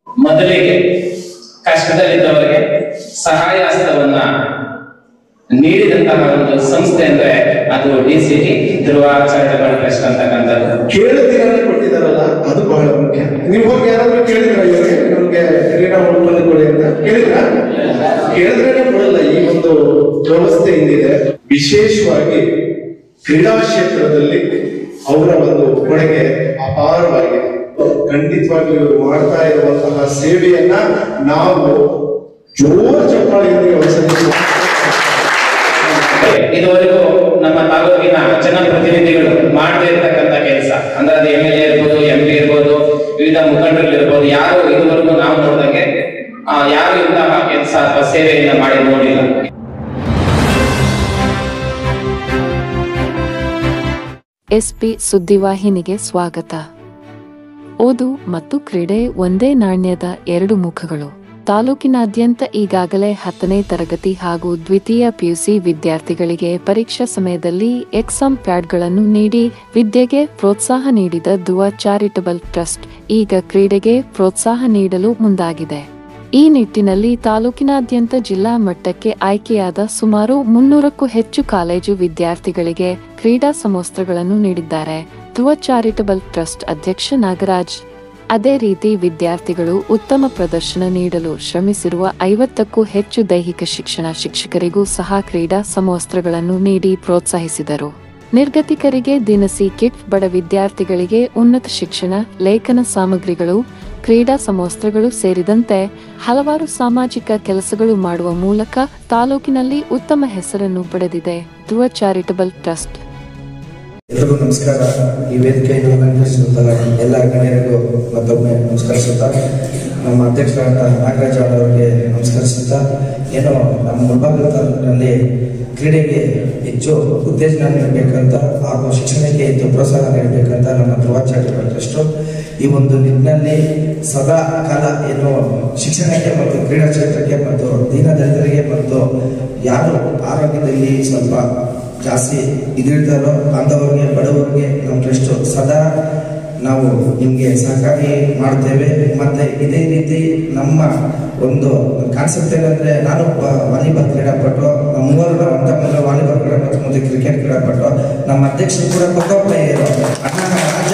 ಮೊದಲಿಗೆ ಕಷ್ಟದಲ್ಲಿದ್ದವರಿಗೆ ಸಹಾಯ ಹಸ್ತವನ್ನ ನೀಡಿದಂತಹ ಒಂದು ಸಂಸ್ಥೆ ಅಂದ್ರೆ ಅದು D C T Dhruva charitable trust ಅಂತಕ್ಕಂಥದ್ದು ಕೇಳುತ್ತೀರ ಕೊಟ್ಟಿದಾರಲ್ಲ ಅದು ಬಹಳ ಮುಖ್ಯ ನೀವು ಹೋಗಿ ಯಾರಾದ್ರೂ ಕೇಳಿದ್ರ ಇವಾಗ ನಮ್ಗೆ ಕ್ರೀಡಾ ಉತ್ಪನ್ನ ಕೊಡಿ ಅಂತ ಕೇಳಿದ್ರ ಕೇಳಿದ್ರೆ ಕೊಡಲ್ಲ ಈ ಒಂದು ವ್ಯವಸ್ಥೆ ಏನಿದೆ ವಿಶೇಷವಾಗಿ ಕ್ರೀಡಾ ಕ್ಷೇತ್ರದಲ್ಲಿ ಅವರ ಒಂದು ಕೊಡುಗೆ ಅಪಾರವಾಗಿದೆ ಖಂಡಿತವಾಗಿ ಇವರು ಮಾಡ್ತಾ ಇರುವಂತಹ ಸೇವೆಯನ್ನ ನಾವು ಜೋರ ಚಪ್ಪಾಳೆಯೊಂದಿಗೆ ಹೊಸದಿದ್ದೇವೆ ಇದುವರೆಗೂ ನಮ್ಮ ತಾಲೂಕಿನ ಜನಪ್ರತಿನಿಧಿಗಳು ಮಾಡದೇ ಇರತಕ್ಕಂತ ಕೆಲಸ ಅಂದ್ರೆ ಅದು ಎಂ ಎಲ್ ಎ ಇರ್ಬೋದು ಎಂ ಪಿ ಇರ್ಬೋದು ವಿವಿಧ ಮುಖಂಡರು ಇರ್ಬೋದು ಯಾರು ಇದುವರೆಗೂ ನಾವು ನೋಡಿದಂಗೆ ಆ, ಯಾರು ಇಂತಹ ಕೆಲಸ ಅಥವಾ ಸೇವೆಯನ್ನ ಮಾಡಿ ನೋಡಿಲ್ಲ ಎಸ್ಪಿ ಸುದ್ದಿವಾಹಿನಿಗೆ ಸ್ವಾಗತ ಓದು ಮತ್ತು ಕ್ರೀಡೆ ಒಂದೇ ನಾಣ್ಯದ ಎರಡು ಮುಖಗಳು ತಾಲೂಕಿನಾದ್ಯಂತ ಈಗಾಗಲೇ ಹತ್ತನೇ ತರಗತಿ ಹಾಗೂ ದ್ವಿತೀಯ ಪಿಯುಸಿ ವಿದ್ಯಾರ್ಥಿಗಳಿಗೆ ಪರೀಕ್ಷಾ ಸಮಯದಲ್ಲಿ ಎಕ್ಸಾಮ್ ಪ್ಯಾಡ್ಗಳನ್ನು ನೀಡಿ ವಿದ್ಯೆಗೆ ಪ್ರೋತ್ಸಾಹ ನೀಡಿದ ದುವಾ ಚಾರಿಟಬಲ್ ಟ್ರಸ್ಟ್ ಈಗ ಕ್ರೀಡೆಗೆ ಪ್ರೋತ್ಸಾಹ ನೀಡಲು ಮುಂದಾಗಿದೆ ಈ ನಿಟ್ಟಿನಲ್ಲಿ ತಾಲೂಕಿನಾದ್ಯಂತ ಜಿಲ್ಲಾ ಮಟ್ಟಕ್ಕೆ ಆಯ್ಕೆಯಾದ ಸುಮಾರು ಮುನ್ನೂರಕ್ಕೂ ಹೆಚ್ಚು ಕಾಲೇಜು ವಿದ್ಯಾರ್ಥಿಗಳಿಗೆ ಕ್ರೀಡಾ ಸಮವಸ್ತ್ರಗಳನ್ನು ನೀಡಿದ್ದಾರೆ ಧ್ರುವ ಚಾರಿಟಬಲ್ ಟ್ರಸ್ಟ್ ಅಧ್ಯಕ್ಷ ನಾಗರಾಜ್ ಅದೇ ರೀತಿ ವಿದ್ಯಾರ್ಥಿಗಳು ಉತ್ತಮ ಪ್ರದರ್ಶನ ನೀಡಲು ಶ್ರಮಿಸಿರುವ ಐವತ್ತಕ್ಕೂ ಹೆಚ್ಚು ದೈಹಿಕ ಶಿಕ್ಷಣ ಶಿಕ್ಷಕರಿಗೂ ಸಹ ಕ್ರೀಡಾ ಸಮವಸ್ತ್ರಗಳನ್ನು ನೀಡಿ ಪ್ರೋತ್ಸಾಹಿಸಿದರು ನಿರ್ಗತಿಕರಿಗೆ ದಿನಸಿ ಕಿಟ್ ಬಡ ವಿದ್ಯಾರ್ಥಿಗಳಿಗೆ ಉನ್ನತ ಶಿಕ್ಷಣ ಲೇಖನ ಸಾಮಗ್ರಿಗಳು ಕ್ರೀಡಾ ಸಮವಸ್ತ್ರಗಳು ಸೇರಿದಂತೆ ಹಲವಾರು ಸಾಮಾಜಿಕ ಕೆಲಸಗಳು ಮಾಡುವ ಮೂಲಕ ತಾಲೂಕಿನಲ್ಲಿ ಉತ್ತಮ ಹೆಸರನ್ನು ಪಡೆದಿದೆ ಧ್ರುವ ಚಾರಿಟಬಲ್ ಟ್ರಸ್ಟ್ ಎಲ್ರಿಗೂ ನಮಸ್ಕಾರ ಈ ವೇದಿಕೆಯನ್ನು ಅಲಂಕರಿಸಿರುತ್ತಾರೆ ಎಲ್ಲ ಗಣ್ಯರಿಗೂ ಮತ್ತೊಮ್ಮೆ ನಮಸ್ಕರಿಸುತ್ತಾ ನಮ್ಮ ಅಧ್ಯಕ್ಷರಾದ ನಾಗರಾಜ್ ಅವರಿಗೆ ನಮಸ್ಕರಿಸುತ್ತಾ ಏನೋ ನಮ್ಮ ಮುಳಬಾಗಿಲು ತಾಲೂಕಿನಲ್ಲಿ ಕ್ರೀಡೆಗೆ ಹೆಚ್ಚು ಉತ್ತೇಜನ ನೀಡಬೇಕಂತ ಹಾಗೂ ಶಿಕ್ಷಣಕ್ಕೆ ಹೆಚ್ಚು ಪ್ರೋತ್ಸಾಹ ನೀಡಬೇಕಂತ ನಮ್ಮ ಧ್ರುವಾಚಾರ್ಯ ಟ್ರಸ್ಟು ಈ ಒಂದು ನಿಟ್ಟಿನಲ್ಲಿ ಸದಾ ಕಾಲ ಏನು ಶಿಕ್ಷಣಕ್ಕೆ ಮತ್ತು ಕ್ರೀಡಾ ಕ್ಷೇತ್ರಕ್ಕೆ ಮತ್ತು ದೀನದಲಿತರಿಗೆ ಮತ್ತು ಯಾರು ಆರೋಗ್ಯದಲ್ಲಿ ಸ್ವಲ್ಪ ಜಾಸ್ತಿ ಇದಿರ್ತಾರೋ ಅಂಥವ್ರಿಗೆ ಬಡವರಿಗೆ ನಮ್ಮ ಟ್ರಸ್ಟ್ ಸದಾ ನಾವು ನಿಮಗೆ ಸಹಕಾರಿ ಮಾಡ್ತೇವೆ ಮತ್ತೆ ಇದೇ ರೀತಿ ನಮ್ಮ ಒಂದು ಕಾನ್ಸೆಪ್ಟ್ ಏನಂದ್ರೆ ನಾನು ಒಬ್ಬ ವಾಲಿಬಾಲ್ ಕ್ರೀಡಾಪಟು ನಮ್ಮ ಮೂವರು ನಾವು ಅಂತ ಮೊದಲು ವಾಲಿಬಾಲ್ ಕ್ರೀಡಾಪಟು ಮತ್ತು ಕ್ರಿಕೆಟ್ ಕ್ರೀಡಾಪಟು ನಮ್ಮ ಅಧ್ಯಕ್ಷರು ಕೂಡ ಖೋಖೋ ಪ್ಲೇಯರು ಅಣ್ಣ ರಾಜ್ಯ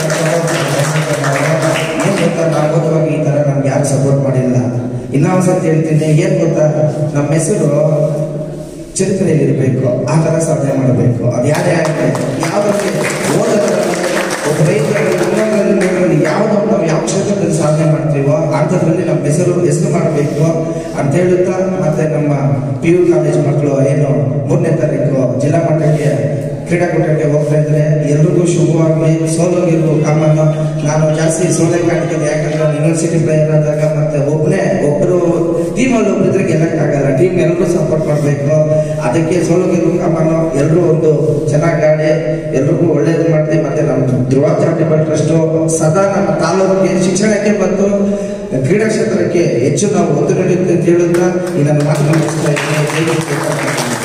ಏನ್ ಗೊತ್ತಾ ನಾವು ಓದುವಾಗ ಈ ತರ ನಮ್ಗೆ ಯಾರು ಸಪೋರ್ಟ್ ಮಾಡಿಲ್ಲ ಇನ್ನೊಂದ್ಸತಿ ಹೇಳ್ತೀನಿ ಏನ್ ಗೊತ್ತಾ ನಮ್ಮ ಹೆಸರು ಚರಿತ್ರೆಯಲ್ಲಿ ಇರಬೇಕು ಆ ತರ ಸಾಧನೆ ಮಾಡಬೇಕು ಅದು ಯಾರೇ ಆಗಲಿ ಯಾವುದಕ್ಕೆ ಓದೋದ್ರಲ್ಲಿ ಒಬ್ಬ ರೈತರಲ್ಲಿ ಇನ್ನೊಂದರಲ್ಲಿ ಮೂರರಲ್ಲಿ ಯಾವುದೋ ನಾವು ಯಾವ ಕ್ಷೇತ್ರದಲ್ಲಿ ಸಾಧನೆ ಮಾಡ್ತೀವೋ ಅಂಥದ್ರಲ್ಲಿ ನಮ್ಮ ಹೆಸರು ಹೆಸರು ಮಾಡಬೇಕು ಅಂತ ಹೇಳುತ್ತಾ ಮತ್ತೆ ನಮ್ಮ ಪಿ ಯು ಕಾಲೇಜ್ ಮಕ್ಕಳು ಏನು ಮೂರನೇ ತಾರೀಕು ಜಿಲ್ಲಾ ಮಟ್ಟಕ್ಕೆ ಕ್ರೀಡಾಕೂಟಕ್ಕೆ ಹೋಗ್ತಾ ಇದ್ರೆ ಎಲ್ರಿಗೂ ಶುಭವಾಗಲಿ ಸೋಲು ಗೆಲುವು ಕಾಮನ್ ನಾನು ಜಾಸ್ತಿ ಸೋಲೆ ಕಾಣ್ತೀನಿ ಯಾಕಂದ್ರೆ ನಾನು ಯೂನಿವರ್ಸಿಟಿ ಪ್ಲೇಯರ್ ಆದಾಗ ಮತ್ತೆ ಒಬ್ಬನೇ ಒಬ್ಬರು ಟೀಮಲ್ಲಿ ಒಬ್ಬರಿದ್ರೆ ಗೆಲ್ಲಕ್ಕಾಗಲ್ಲ ಟೀಮ್ ಎಲ್ಲರೂ ಸಪೋರ್ಟ್ ಮಾಡಬೇಕು ಅದಕ್ಕೆ ಸೋಲು ಗೆಲುವು ಕಾಮನ್ ಎಲ್ಲರೂ ಒಂದು ಚೆನ್ನಾಗಿ ಆಡಿ ಎಲ್ರಿಗೂ ಒಳ್ಳೇದು ಮಾಡ್ತೀವಿ ಮತ್ತೆ ನಮ್ಮ ಧ್ರುವ ಚಾರಿಟಬಲ್ ಟ್ರಸ್ಟ್ ಸದಾ ನಮ್ಮ ತಾಲೂಕಿಗೆ ಶಿಕ್ಷಣಕ್ಕೆ ಮತ್ತು ಕ್ರೀಡಾ ಕ್ಷೇತ್ರಕ್ಕೆ ಹೆಚ್ಚು ನಾವು ಒತ್ತು ನೀಡುತ್ತೆ ಅಂತ ಹೇಳುತ್ತಾ ಈ ನನ್ನ ಮಾತು ಮುಗಿಸ್ತಾ ಇದ್ದೀನಿ. ಜೈ ಹಿಂದ್, ಜೈ ಕರ್ನಾಟಕ.